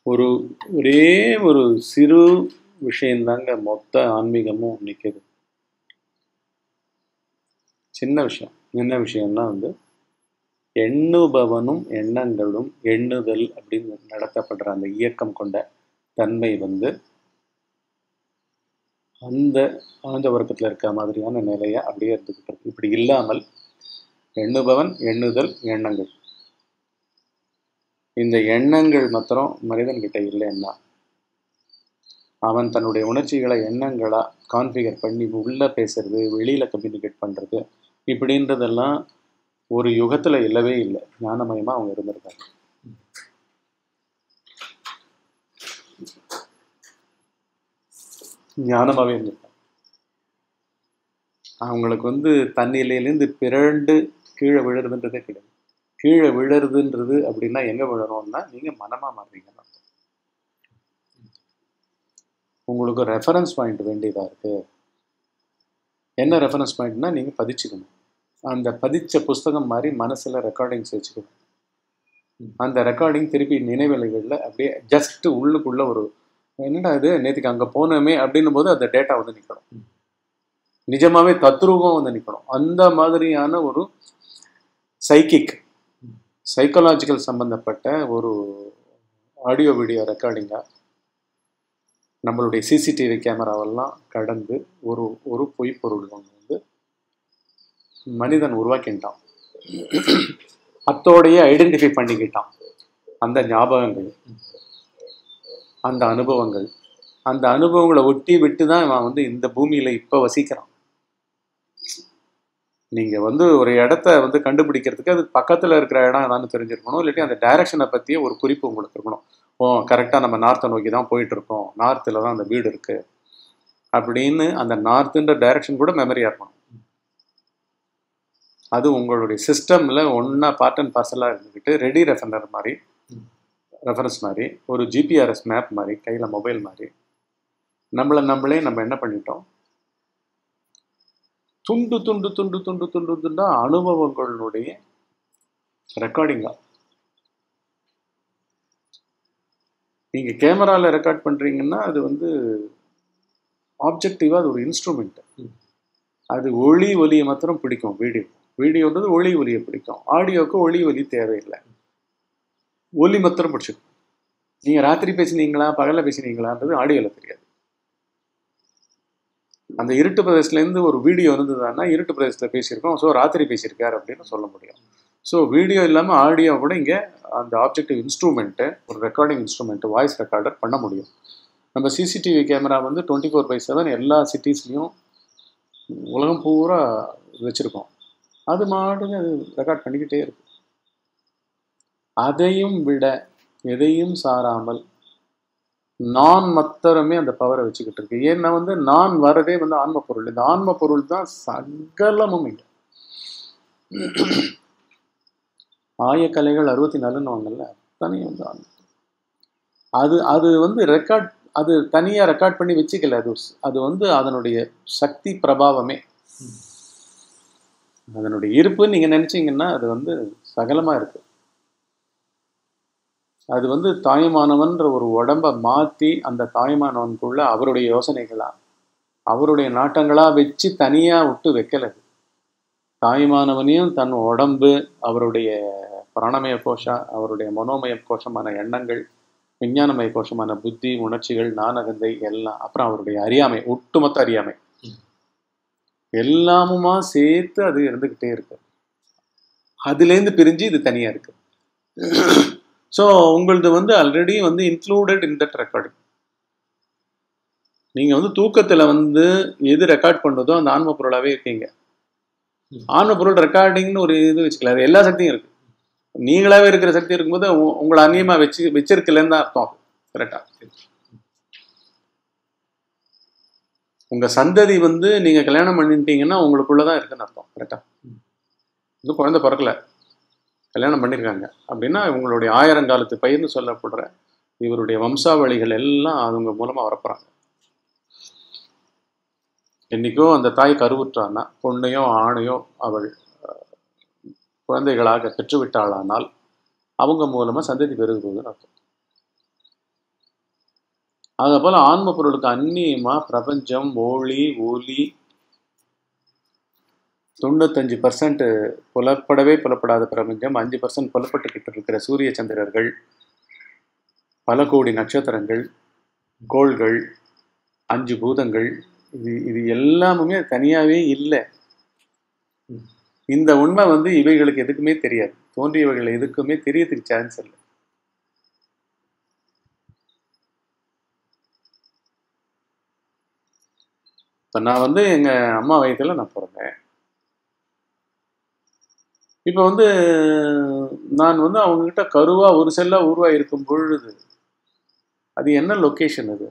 ஒரு ஒரே ஒரு சிறு விஷயந்தாங்க மொத்த ஆன்மீகமும் நிற்கிது சின்ன விஷயம் என்ன விஷயம்னா வந்து எண்ணுபவனும் எண்ணங்களும் எண்ணுதல் அப்படின்னு நடத்தப்படுற அந்த இயக்கம் கொண்ட தன்மை வந்து அந்த ஆழ்ந்த வர்க்கத்தில் இருக்க மாதிரியான நிலையை அப்படியே இருந்துக்கிட்டு இருக்கு இப்படி இல்லாமல் எண்ணுபவன் எண்ணுதல் எண்ணங்கள் இந்த எண்ணங்கள் மாத்திரம் மனிதன்கிட்ட இல்லைன்னா அவன் தன்னுடைய உணர்ச்சிகளை எண்ணங்களா கான்ஃபிகர் பண்ணி உள்ள பேசுறது வெளியில கம்யூனிகேட் பண்றது இப்படின்றதெல்லாம் ஒரு யுகத்துல இல்லவே இல்லை ஞானமயமா அவங்க இருந்திருக்காங்க ஞானமாவே இருந்திருக்காங்க அவங்களுக்கு வந்து தண்ணியிலேருந்து பிறண்டு கீழே விழுறதுன்றதே கிடையாது கீழே விழுறதுன்றது அப்படின்னா எங்க விழணும்னா நீங்க மனமா மாறுறீங்க உங்களுக்கு ரெஃபரன்ஸ் பாயிண்ட் வேண்டியதா இருக்கு என்ன ரெஃபரன்ஸ் பாயிண்ட்னா நீங்க பதிச்சுக்கணும் அந்த பதிச்ச புஸ்தகம் மாதிரி மனசுல ரெக்கார்டிங்ஸ் வச்சுக்கணும் அந்த ரெக்கார்டிங் திருப்பி நினைவலைகளில் அப்படியே ஜஸ்ட் உள்ளுக்குள்ள ஒரு என்னடா இது நேற்றுக்கு அங்கே போனோமே அப்படின்னும் போது அந்த டேட்டா வந்து நிற்கணும் நிஜமாவே தத்ரூபம் வந்து நிற்கணும் அந்த மாதிரியான ஒரு சைக்கிக் சைக்கலாஜிக்கல் சம்பந்தப்பட்ட ஒரு ஆடியோ வீடியோ ரெக்கார்டிங்காக நம்மளுடைய சிசிடிவி கேமராவெல்லாம் கடந்து ஒரு ஒரு பொய்ப்பொருள் ஒன்று வந்து மனிதன் உருவாக்கிட்டான் அத்தோடையே ஐடென்டிஃபை பண்ணிக்கிட்டான் அந்த ஞாபகங்கள் அந்த அனுபவங்கள் அந்த அனுபவங்களை ஒட்டி விட்டு தான் இவன் வந்து இந்த பூமியில இப்ப வசிக்கிறான் நீங்க வந்து ஒரு இடத்த வந்து கண்டுபிடிக்கிறதுக்கு அது பக்கத்துல இருக்கிற இடம் ஏதாவது தெரிஞ்சிருக்கணும் இல்லாட்டி அந்த டைரக்ஷனை பத்தியே ஒரு குறிப்பு உங்களுக்கு இருக்கணும் ஓ கரெக்டா நம்ம நார்த்தை நோக்கி தான் போயிட்டு இருக்கோம் நார்த்தில் தான் அந்த வீடு இருக்கு அப்படின்னு அந்த நார்த்துன்ற டைரக்ஷன் கூட மெமரியா இருக்கணும் அது உங்களுடைய சிஸ்டம்ல ஒன்றா பார்ட் அண்ட் பார்சலாக இருந்துக்கிட்டு ரெடி ரெஃபனர் மாதிரி ரெஃபரன்ஸ் மாதிரி ஒரு ஜிபிஆர்எஸ் மேப் மாதிரி கையில் மொபைல் மாதிரி நம்மளை நம்மளே நம்ம என்ன பண்ணிட்டோம் துண்டு துண்டு துண்டு துண்டு துண்டு துண்டா அனுபவங்களுடைய ரெக்கார்டிங்கா நீங்க கேமரால ரெக்கார்ட் பண்றீங்கன்னா அது வந்து ஆப்ஜெக்டிவா அது ஒரு இன்ஸ்ட்ருமெண்ட் அது ஒளி ஒலியை மாத்திரம் பிடிக்கும் வீடியோ வீடியோன்றது ஒளி ஒலியை பிடிக்கும் ஆடியோக்கு ஒளி ஒலி தேவையில்லை ஒலி மாத்திரம் பிடிச்சிக்கும் நீங்க ராத்திரி பேசினீங்களா பகல்ல பேசினீங்களான்றது ஆடியோல தெரியாது அந்த இருட்டு பிரதேசத்துலேருந்து ஒரு வீடியோ இருந்ததுன்னா இருட்டு பிரதேசத்தில் பேசியிருக்கோம் ஸோ ராத்திரி பேசியிருக்காரு அப்படின்னு சொல்ல முடியும் ஸோ வீடியோ இல்லாமல் ஆடியோ கூட இங்கே அந்த ஆப்ஜெக்டிவ் இன்ஸ்ட்ருமெண்ட்டு ஒரு ரெக்கார்டிங் இன்ஸ்ட்ருமெண்ட்டு வாய்ஸ் ரெக்கார்டர் பண்ண முடியும் நம்ம சிசிடிவி கேமரா வந்து டுவெண்ட்டி ஃபோர் பை செவன் எல்லா சிட்டிஸ்லேயும் உலகம் பூரா வச்சுருக்கோம் அது மாட்டுக்கு அது ரெக்கார்ட் பண்ணிக்கிட்டே இருக்கு அதையும் விட எதையும் சாராமல் நான் மத்தரமே அந்த பவரை வச்சுக்கிட்டு இருக்கு ஏன்னா வந்து நான் வரதே வந்து ஆன்ம பொருள் இந்த ஆன்ம பொருள் தான் சகலமும் இங்க ஆயக்கலைகள் அறுபத்தி நாலுன்னு வாங்கல்ல தனியாக வந்து ஆன்ம அது அது வந்து ரெக்கார்ட் அது தனியாக ரெக்கார்ட் பண்ணி வச்சுக்கல அது அது வந்து அதனுடைய சக்தி பிரபாவமே அதனுடைய இருப்பு நீங்கள் நினச்சிங்கன்னா அது வந்து சகலமாக இருக்கு அது வந்து தாயுமானவன்ற ஒரு உடம்ப மாற்றி அந்த தாயுமானவனுக்குள்ள அவருடைய யோசனைகளா அவருடைய நாட்டங்களா வச்சு தனியாக விட்டு வைக்கல தாயுமானவனையும் தன் உடம்பு அவருடைய பிராணமய கோஷா அவருடைய மனோமய கோஷமான எண்ணங்கள் விஞ்ஞானமய கோஷமான புத்தி உணர்ச்சிகள் நானகந்தை எல்லாம் அப்புறம் அவருடைய அறியாமை ஒட்டுமொத்த அறியாமை எல்லாமுமா சேர்த்து அது இருந்துக்கிட்டே இருக்கு அதுலேருந்து பிரிஞ்சு இது தனியாக இருக்கு ஸோ உங்களது வந்து ஆல்ரெடி வந்து இன்க்ளூடட் இன் தட் ரெக்கார்டிங் நீங்கள் வந்து தூக்கத்தில் வந்து எது ரெக்கார்ட் பண்ணுதோ அந்த ஆன்ம பொருளாகவே இருக்கீங்க ஆன்ம பொருள் ரெக்கார்டிங்னு ஒரு இது வச்சுக்கல அது எல்லா சக்தியும் இருக்கு நீங்களாவே இருக்கிற சக்தி இருக்கும்போது உங்களை அந்நியமாக வச்சு வச்சிருக்கலன்னு தான் அர்த்தம் கரெக்டா உங்க சந்ததி வந்து நீங்க கல்யாணம் பண்ணிட்டீங்கன்னா உங்களுக்குள்ளதான் இருக்குன்னு அர்த்தம் கரெக்டா இன்னும் குழந்தை பிறக்கல கல்யாணம் பண்ணியிருக்காங்க அப்படின்னா இவங்களுடைய ஆயிரங்காலத்து பயிர்னு சொல்லப்படுற இவருடைய வம்சாவளிகள் எல்லாம் அவங்க மூலமா வரப்போறாங்க என்னைக்கோ அந்த தாய் கருவுற்றான்னா பொண்ணையோ ஆணையோ அவள் குழந்தைகளாக பெற்றுவிட்டாளானால் அவங்க மூலமா சந்ததி பெருகுவதுன்னு அர்த்தம் அதை போல் ஆன்ம பொருளுக்கு அந்நியமாக பிரபஞ்சம் ஒளி ஒலி தொண்ணூத்தஞ்சு பர்சன்ட் புலப்படவே புலப்படாத பிரபஞ்சம் அஞ்சு பர்சன்ட் புலப்பட்டுக்கிட்டு இருக்கிற சூரிய சந்திரர்கள் பல கோடி நட்சத்திரங்கள் கோள்கள் அஞ்சு பூதங்கள் இது இது எல்லாமுமே தனியாகவே இல்லை இந்த உண்மை வந்து இவைகளுக்கு எதுக்குமே தெரியாது தோன்றியவைகள் எதுக்குமே தெரியறதுக்கு சான்ஸ் இல்லை இப்போ நான் வந்து எங்கள் அம்மா வயத்துல நான் பிறந்தேன் இப்போ வந்து நான் வந்து அவங்ககிட்ட கருவா ஒரு செல்லா உருவா இருக்கும் பொழுது அது என்ன லொக்கேஷன் அது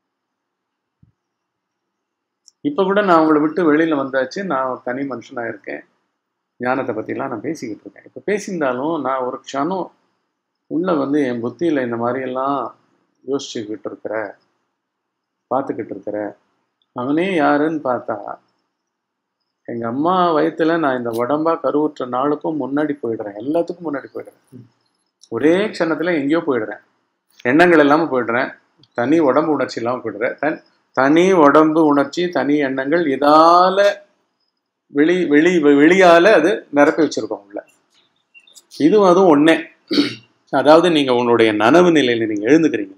இப்போ கூட நான் அவங்கள விட்டு வெளியில் வந்தாச்சு நான் ஒரு தனி மனுஷனாக இருக்கேன் ஞானத்தை பற்றிலாம் நான் பேசிக்கிட்டு இருக்கேன் இப்போ பேசியிருந்தாலும் நான் ஒரு க்ஷணம் உள்ளே வந்து என் புத்தியில் இந்த மாதிரியெல்லாம் யோசிச்சுக்கிட்டு இருக்கிற பார்த்துக்கிட்டு இருக்கிற அவனே யாருன்னு பார்த்தா எங்கள் அம்மா வயித்துல நான் இந்த உடம்பா கருவுற்ற நாளுக்கும் முன்னாடி போயிடுறேன் எல்லாத்துக்கும் முன்னாடி போயிடுறேன் ஒரே க்ஷணத்தில் எங்கேயோ போயிடுறேன் எண்ணங்கள் இல்லாமல் போயிடுறேன் தனி உடம்பு உணர்ச்சி இல்லாமல் போயிடுறேன் தன் தனி உடம்பு உணர்ச்சி தனி எண்ணங்கள் இதால வெளி வெளி வெளியால அது நிரப்பி வச்சிருக்கோம் உள்ள இதுவும் அதுவும் ஒண்ணே அதாவது நீங்க உங்களுடைய நனவு நிலையில நீங்க எழுந்துக்கிறீங்களா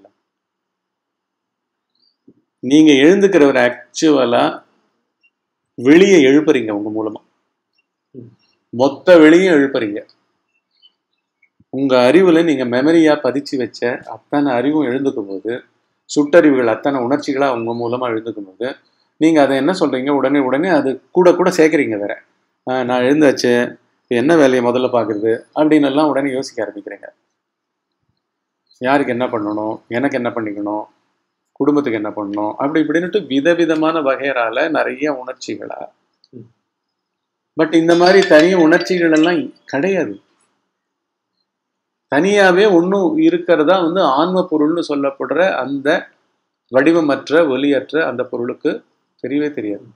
நீங்க எழுந்துக்கிறவர் ஆக்சுவலா வெளியே எழுப்புறீங்க உங்க மூலமா மொத்த வெளியே எழுப்புறீங்க உங்க அறிவுல நீங்க மெமரியா பதிச்சு வச்ச அத்தனை அறிவும் எழுந்துக்கும் போது சுட்டறிவுகள் அத்தனை உணர்ச்சிகளா உங்க மூலமா எழுந்துக்கும் போது நீங்க அதை என்ன சொல்றீங்க உடனே உடனே அது கூட கூட சேர்க்குறீங்க வேற ஆஹ் நான் எழுந்தாச்சு இப்ப என்ன வேலையை முதல்ல பார்க்குறது அப்படின்னு எல்லாம் உடனே யோசிக்க ஆரம்பிக்கிறீங்க யாருக்கு என்ன பண்ணணும் எனக்கு என்ன பண்ணிக்கணும் குடும்பத்துக்கு என்ன பண்ணணும் அப்படி இப்படின்னுட்டு விதவிதமான வகையறால நிறைய உணர்ச்சிகளா பட் இந்த மாதிரி தனி உணர்ச்சிகள் எல்லாம் கிடையாது தனியாவே ஒன்றும் இருக்கிறதா வந்து ஆன்ம பொருள்னு சொல்லப்படுற அந்த வடிவமற்ற ஒலியற்ற அந்த பொருளுக்கு தெரியவே தெரியாது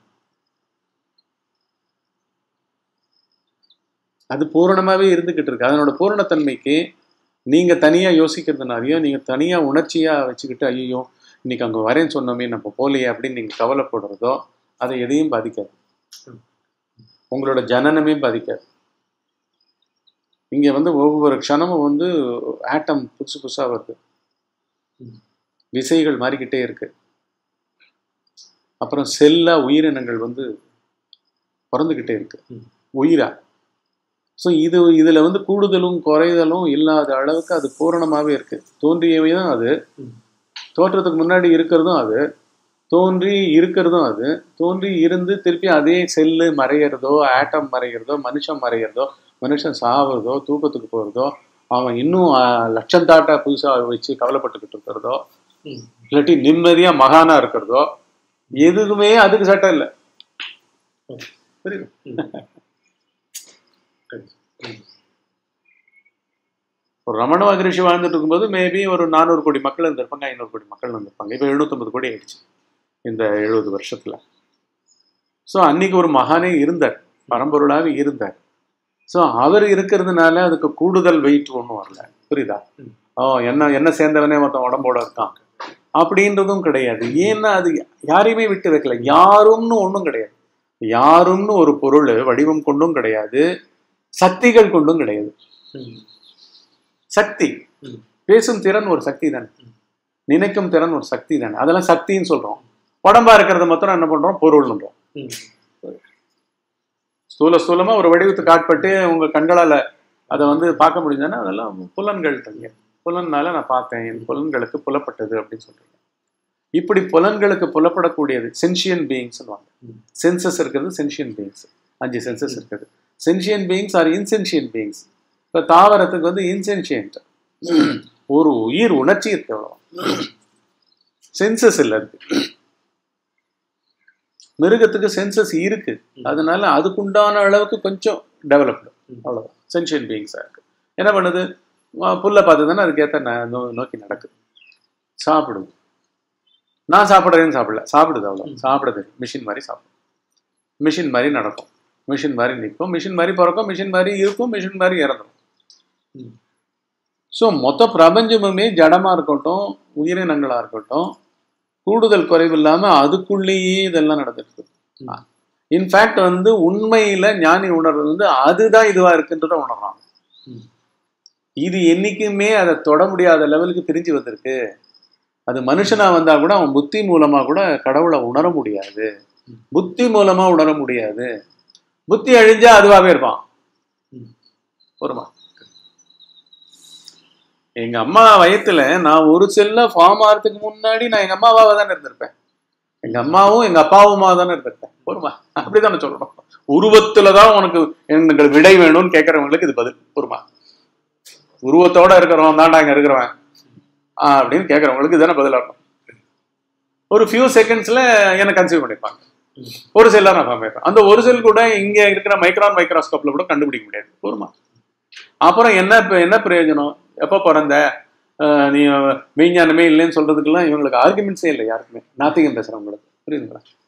அது பூரணமாவே இருந்துகிட்டு இருக்கு அதனோட பூரணத்தன்மைக்கு நீங்க தனியா யோசிக்கிறதுனாலையோ நீங்க தனியா உணர்ச்சியா வச்சுக்கிட்டு ஐயோ இன்னைக்கு அங்க வரேன்னு சொன்னோமே நம்ம போலையே அப்படின்னு நீங்க கவலைப்படுறதோ அதை எதையும் பாதிக்காது உங்களோட ஜனனமே பாதிக்காது இங்க வந்து ஒவ்வொரு க்ஷணமும் வந்து ஆட்டம் புதுசு புதுசா வருது விசைகள் மாறிக்கிட்டே இருக்கு அப்புறம் செல்லா உயிரினங்கள் வந்து பிறந்துக்கிட்டே இருக்கு உயிரா ஸோ இது இதில் வந்து கூடுதலும் குறைதலும் இல்லாத அளவுக்கு அது பூரணமாகவே இருக்கு தோன்றியவை தான் அது தோற்றத்துக்கு முன்னாடி இருக்கிறதும் அது தோன்றி இருக்கிறதும் அது தோன்றி இருந்து திருப்பி அதே செல்லு மறையிறதோ ஆட்டம் மறைகிறதோ மனுஷன் மறைகிறதோ மனுஷன் சாவறதோ தூக்கத்துக்கு போகிறதோ அவன் இன்னும் ஆஹ், லட்சம் தாட்டா புதுசாக வச்சு கவலைப்பட்டுக்கிட்டு இருக்கிறதோ இல்லாட்டி நிம்மதியா மகானா இருக்கிறதோ எதுக்குமே அதுக்கு சட்டம் இல்லை புரியுது ஒரு ரமண மகரிஷி வாழ்ந்துட்டு இருக்கும்போது மேபி ஒரு நானூறு கோடி மக்கள் இருந்திருப்பாங்க ஐநூறு கோடி மக்கள் இருந்திருப்பாங்க இப்போ எழுநூத்தொம்பது கோடி ஆயிடுச்சு இந்த எழுபது வருஷத்துல ஸோ அன்னைக்கு ஒரு மகானே இருந்தார் பரம்பொருளாவே இருந்தார் ஸோ அவர் இருக்கிறதுனால அதுக்கு கூடுதல் வெயிட் ஒன்றும் வரல புரியுதா ஓ என்ன என்ன சேர்ந்தவனே மொத்தம் உடம்போட இருக்கான் அப்படின்றதும் கிடையாது ஏன்னா அது யாரையுமே விட்டு வைக்கல யாரும்னு ஒன்றும் கிடையாது யாரும்னு ஒரு பொருள் வடிவம் கொண்டும் கிடையாது சக்திகள் கொண்டும் கிடையாது சக்தி ம். பேசும் திறன் ஒரு சக்தி தானே நினைக்கும் திறன் ஒரு சக்தி தானே அதெல்லாம் சக்தின்னு சொல்றோம் உடம்பா இருக்கிறத மாத்திரம் என்ன பண்றோம் பொருள்ன்றோம் ஸ்தூல ஸ்தூலமா ஒரு வடிவத்துக்கு ஆட்பட்டு உங்க கண்களால அதை வந்து பார்க்க முடியுதுன்னா அதெல்லாம் புலன்கள் தங்க புலன்னால நான் பார்த்தேன் என் புலன்களுக்கு புலப்பட்டது அப்படின்னு சொல்றீங்க இப்படி புலன்களுக்கு புலப்படக்கூடியது சென்ஷியன் பீயிங்ஸ் சொல்லுவாங்க ம். சென்சஸ் இருக்கிறது சென்ஷியன் பீயிங்ஸ் அஞ்சு சென்சஸ் இருக்குது sentient beings are insentient beings இப்போ தாவரத்துக்கு வந்து இன்சென்ஷியன்ட் ஒரு உயிர் உணர்ச்சி இருக்கு அவ்வளோ சென்சஸ் இல்லை அதுக்கு மிருகத்துக்கு சென்சஸ் இருக்கு அதனால அதுக்குண்டான அளவுக்கு கொஞ்சம் டெவலப்டு ம். அவ்வளோதான் சென்ஷியன் பீயிங்ஸாக இருக்கு என்ன பண்ணுது வா- புல்லை பார்த்து தானே அதுக்கேற்ற ந- நோ- நோக்கி நடக்குது சாப்பிடுது நான் சாப்பிட்றேன்னு சாப்பிடல சாப்பிடுது அவ்வளோ ம். சாப்பிடுது மிஷின் மாதிரி சாப்பிடும் மிஷின் மாதிரி நடக்கும் மிஷின் மாதிரி நிற்கும் மிஷின் மாதிரி பிறக்கும் மிஷின் மாதிரி இருக்கும் மிஷின் மாதிரி இறந்துடும் ம். ஸோ மொத்த பிரபஞ்சமுமே ஜடமாக இருக்கட்டும் உயிரினங்களாக இருக்கட்டும் கூடுதல் குறைவு இல்லாம அதுக்குள்ளேயே இதெல்லாம் நடந்துட்டு இன்ஃபேக்ட் வந்து உண்மையில ஞானி உணர்றது வந்து அதுதான் இதுவா இருக்குன்றத உணர்றான் ம். இது என்னைக்குமே அதை தொட முடியாத லெவலுக்கு பிரிஞ்சு வந்திருக்கு அது மனுஷனா வந்தா கூட அவன் புத்தி மூலமா கூட கடவுளை உணர முடியாது புத்தி மூலமா உணர முடியாது புத்தி அழிஞ்சா அதுவாவே இருப்பான் ம். வருமா எங்க அம்மா வயத்துல நான் ஒரு செல்ல ஃபார்ம் ஆகிறதுக்கு முன்னாடி நான் எங்க அம்மாவாக தானே இருந்திருப்பேன் எங்க அம்மாவும் எங்க அப்பாவுமா தானே இருந்திருப்பேன் பொறுமா அப்படிதானே சொல்லணும் உருவத்துலதான் உனக்கு எனக்கு விடை வேணும்னு கேட்கறவங்களுக்கு இது பதில் பொறுமா உருவத்தோட இருக்கிறவன் தான்டா இங்க இருக்கிறவன் ஆ, அப்படின்னு கேட்கறவங்களுக்கு இதுதானே பதிலா இருக்கும் ஒரு ஃபியூ செகண்ட்ஸ்ல என்ன கன்சீவ் பண்ணிருப்பாங்க ஒரு செல்லா நான் ஃபார்ம் ஆயிருப்பேன் அந்த ஒரு செல் கூட இங்க இருக்கிற மைக்ரான் மைக்ரோஸ்கோப்ல கூட கண்டுபிடிக்க முடியாது பொறுமா அப்புறம் என்ன இப்ப- என்ன பிரயோஜனம் எப்போ பிறந்த அஹ், நீ மெய்ஞானமே இல்லைன்னு சொல்றதுக்கெல்லாம் இவங்களுக்கு ஆர்குமெண்ட்ஸே இல்லை யாருக்குமே நாத்திகம் பேசுறவங்களுக்கு புரியுதுங்களா